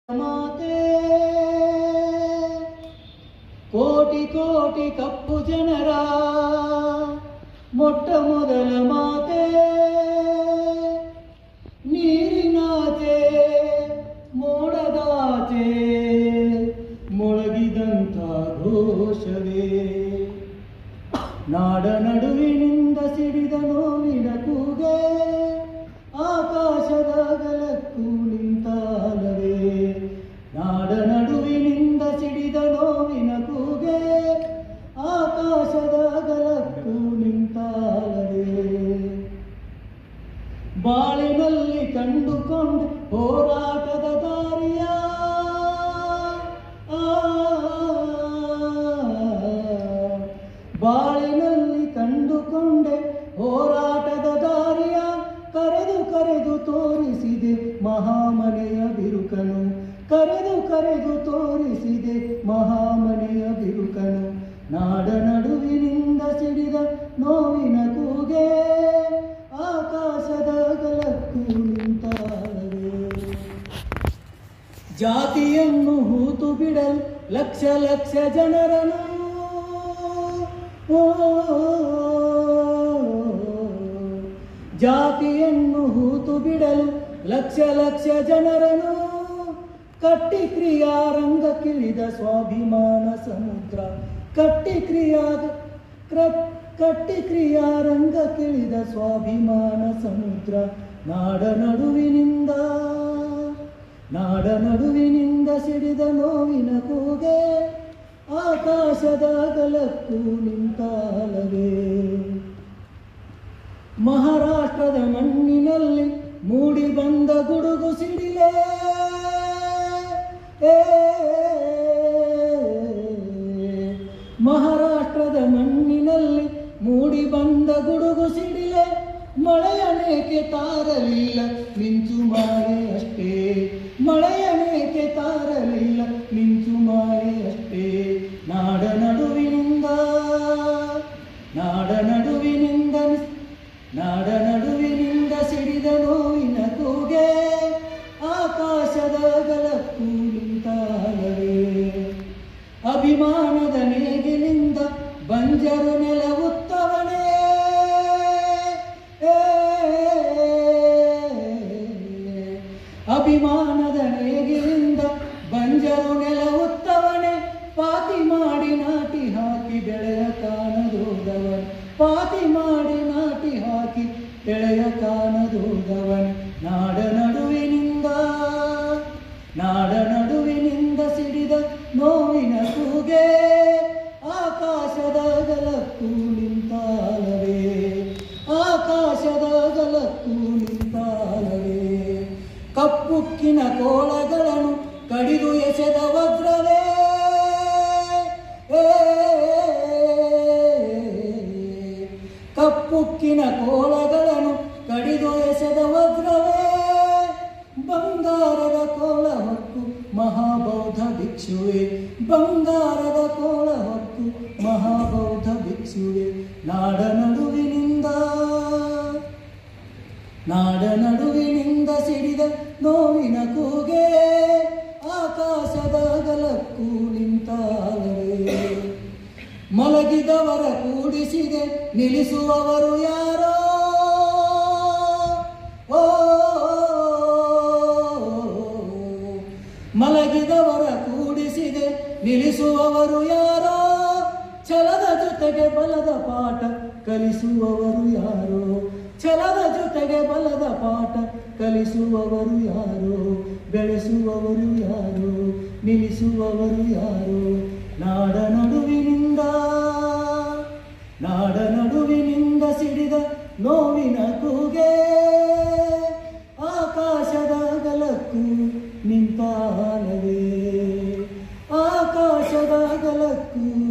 ಮಾತೆ ಕೋಟಿ ಕೋಟಿ ಕಪ್ಪು ಜನರ ಮೊಟ್ಟ ಮೊದಲ ಮಾತೆ ನೀರಿನಾಚೆ ಮೋಡದಾಚೆ ಮೊಳಗಿದಂಥ ಘೋಷವೇ ನಾಡ ನಡುವಿನಿಂದ ಸಿಡಿದ ನೋವಿನ ಕೂಗೆ ಆಕಾಶದ ಗಲಕ್ಕೂ ನಿಂತಾಲವೇ ನಾಡ ನಡುವಿನಿಂದ ಸಿಡಿದ ನೋವಿನ ಕೂಗೆ ಆಕಾಶದ ಗಲಕ್ಕೂ ನಿಂತಾಲವೇ ಬಾಳಿನಲ್ಲಿ ಕಂಡುಕೊಂಡು ಹೋರಾಟದ ದಾರಿಯ ಆ, ಬಾಳಿನಲ್ಲಿ ಕಂಡುಕೊಂಡೆ ಹೋರಾಟದ ದಾರಿಯ ಕರೆದು ಕರೆದು ತೋರಿಸಿದೆ ಮಹಾಮನೆಯ ಬಿರುಕನು ಕರೆದು ಕರೆದು ತೋರಿಸಿದೆ ಮಹಾಮನೆಯ ಬಿರುಕನು ನಾಡ ನಡುವಿನಿಂದ ಸಿಡಿದ ನೋವಿನ ಕೂಗೆ ಆಕಾಶದ ಗಲಕ್ಕೂ ನಿಂತಾಳವೇ ಜಾತಿಯನ್ನು ಹೂತು ಬಿಡಲು ಲಕ್ಷ ಲಕ್ಷ ಜನರನ್ನು ಓ, ಜಾತಿಯನ್ನು ಹೂತು ಬಿಡಲು ಲಕ್ಷ ಲಕ್ಷ ಜನರನ್ನು ಕಟ್ಟಿ ಕ್ರಿಯಾರಂಗಕ್ಕಿಳಿದ ಸ್ವಾಭಿಮಾನ ಸಮುದ್ರ ಕಟ್ಟಿ ಕ್ರಿಯಾ ಕ್ರ- ಕಟ್ಟಿ ಕ್ರಿಯಾರಂಗಕ್ಕಿಳಿದ ಸ್ವಾಭಿಮಾನ ಸಮುದ್ರ ನಾಡ ನಡುವಿನಿಂದ ನಾಡ ನಡುವಿನಿಂದ ಸಿಡಿದ ನೋವಿನ ಕೂಗೆ ಆಕಾಶದ ಗಲಕ್ಕೂ ನಿಂತಾಲವೇ ಮಹಾರಾಷ್ಟ್ರದ ಮಣ್ಣಿನಲ್ಲಿ ಮೂಡಿ ಬಂದ ಗುಡುಗು ಸಿಡಿಲೆ ಏ, ಮಹಾರಾಷ್ಟ್ರದ ಮಣ್ಣಿನಲ್ಲಿ ಮೂಡಿ ಬಂದ ಗುಡುಗು ಸಿಡಿಲೆ ಮಳೆಯನೇಕೆ ತಾರಲಿಲ್ಲ ಮಿಂಚು ಮಾರೆ ಅಷ್ಟೇ ಮಳೆಯನೇಕೆ ತಾರಲಿಲ್ಲ ಮಿಂಚು ಮಾರೆ ಅಷ್ಟೇ ನಾಡ ನಡುವಿನಿಂದ ನಾಡ ನಡುವಿನಿಂದ ನಾಡ ನಡುವಿನಿಂದ ಸಿಡಿದ ನೋವಿನ ಕೂಗೆ ಆಕಾಶದ ಗಲಕ್ಕೂ ನಿಂತಾಲವೇ ಅಭಿಮಾನದ ನೇಗಿಲಿಂದ ಬಂಜರು ನೆಲವುತ್ತವನೇ ಏ, ಅಭಿಮಾನದ ನೇಗಿಲಿಂದ ಬಂಜರು ನೆಲವುತ್ತವನೇ ಪಾತಿ ಮಾಡಿ ನಾಟಿ ಹಾಕಿ ಬೆಳೆಯ ಕಾಣದೋದವನ್ ಪಾತಿ ಮಾಡಿ ನಾಟಿ ಹಾಕಿ ಬೆಳೆಯ ಕಾಣದೋದವನ್ ನಾಡ ನಡುವಿನಿಂದ ನಾಡ ನಡುವಿನಿಂದ ಸಿಡಿದ ನೋವಿನ ಕೂಗೆ ಆಕಾಶದ ಗಲಕ್ಕೂ ನಿಂತಾಲವೇ ಆಕಾಶದ ಗಲಕ್ಕೂ ನಿಂತಾಲವೇ ಕಪ್ಪುಕ್ಕಿನ ಕೋಳಗಳನ್ನು ಕಡಿದು ಎಸೆದ ವಜ್ರವೇ ಏ, ಕಪ್ಪುಕ್ಕಿನ ಕೋಳಗಳನ್ನು ಕಡಿದು ಎಸೆದ ವಜ್ರವೇ ಬಂಗಾರದ ಕೋಳ ಹೊಕ್ಕು ಮಹಾಬೌದ್ಧ ಭಿಕ್ಷುವೆ ಬಂಗಾರದ ಕೋಳ ಹೊಕ್ಕು ಮಹಾಬೌದ್ಧ ಭಿಕ್ಷುವೆ ನಾಡ ನಡುವಿನಿಂದ ನಾಡ ನಡುವಿನಿಂದ ಸಿಡಿದ ನೋವಿನ ಕೂಗೆ ಆಕಾಶದ ಗಲಕ್ಕೂ ನಿಂತಾಲವೇ ಮಲಗಿದವರ ಕೂಡಿಸಿದೆ ನಿಲ್ಲಿಸುವವರು ಯಾರೋ ಓ ಮಲಗಿದವರ ಕೂಡಿಸಿದೆ ನಿಲ್ಲಿಸುವವರು ಯಾರೋ ಛಲದ ಜೊತೆಗೆ ಬಲದ ಪಾಠ ಕಲಿಸುವವರು ಯಾರೋ ಛಲದ ಜೊತೆಗೆ ಬಲದ ಪಾಠ ಕಲಿಸುವವರು ಯಾರೋ ಬೆಳೆಸುವವರು ಯಾರೋ ನಿಲ್ಲಿಸುವವರು ಯಾರೋ ನಾಡ ನಡುವಿನಿಂದ ನಾಡ ನಡುವಿನಿಂದ ಸಿಡಿದ ನೋವಿನ ಕೂಗೆ ಆಕಾಶದ ಗಲಕ್ಕೂ ನಿಂತಾಲವೇ ಆಕಾಶದ ಗಲಕ್ಕೂ